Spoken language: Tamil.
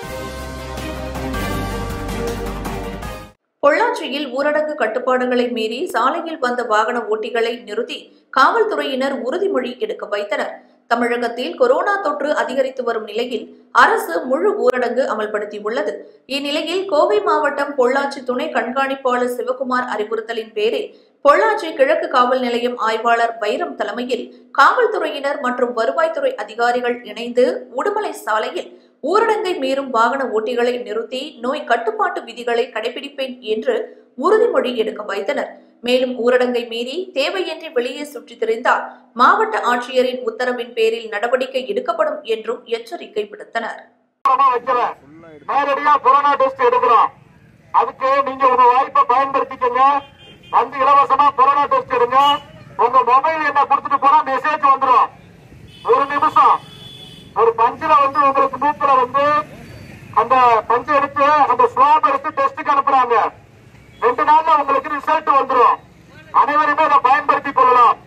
பொள்ளாச்சியில் ஊரடங்கு கட்டுப்பாடுகளை மீறி சாலையில் வந்த வாகன ஓட்டிகளை நிறுத்தி காவல்துறையினர் உறுதிமொழி எடுக்க வைத்தனர் தமிழகத்தில் கொரோனா தொற்று அதிகரித்து வரும் நிலையில் அரசு முழு ஊரடங்கு அமல்படுத்தியுள்ளது இந்நிலையில் கோவை மாவட்டம் பொள்ளாச்சி துணை கண்காணிப்பாளர் சிவகுமார் அறிவுறுத்தலின் பேரில் பொள்ளாச்சி கிழக்கு காவல் நிலையம் ஆய்வாளர் வைரம் தலைமையில் காவல்துறையினர் மற்றும் வருவாய்த்துறை அதிகாரிகள் இணைந்து உடுமலை சாலையில் ஊரடங்கை மீறும் வாகன ஓட்டிகளை நிறுத்தி நோய் கட்டுப்பாட்டு விதிகளை கடைபிடிப்பேன் என்று உறுதிமொழி எடுக்க வைத்தனர் மேலும் ஊரடங்கை மீறி தேவையின்றி வெளியே சுற்றித் திரிந்தால் மாவட்ட ஆட்சியரின் உத்தரவின் பேரில் நடவடிக்கை எடுக்கப்படும் என்றும் எச்சரிக்கை விடுத்தனர் கொரோனா வைக்கல நேரடியா கொரோனா டெஸ்ட் எடுக்கிறோம் அதுக்கு நீங்க உங்க வாய்ப்பை பயன்படுத்திக்கங்க வந்து இலவசமா கொரோனா டெஸ்ட் எடுங்க உங்க மொபைல் என்ன கொடுத்துட்டு போனா மெசேஜ் வந்துடும் ஒரு நிமிஷம் ஒரு பஞ்சில வந்து உங்களுக்கு மூக்குல வந்து அந்த பஞ்சு எடுத்து அந்த ஸ்வாப் எடுத்து டெஸ்ட்டுக்கு அனுப்புறாங்க ரெண்டு நாள்ல உங்களுக்கு ரிசல்ட் வந்துடும் அனைவருமே அதை பயன்படுத்திக் கொள்ளலாம்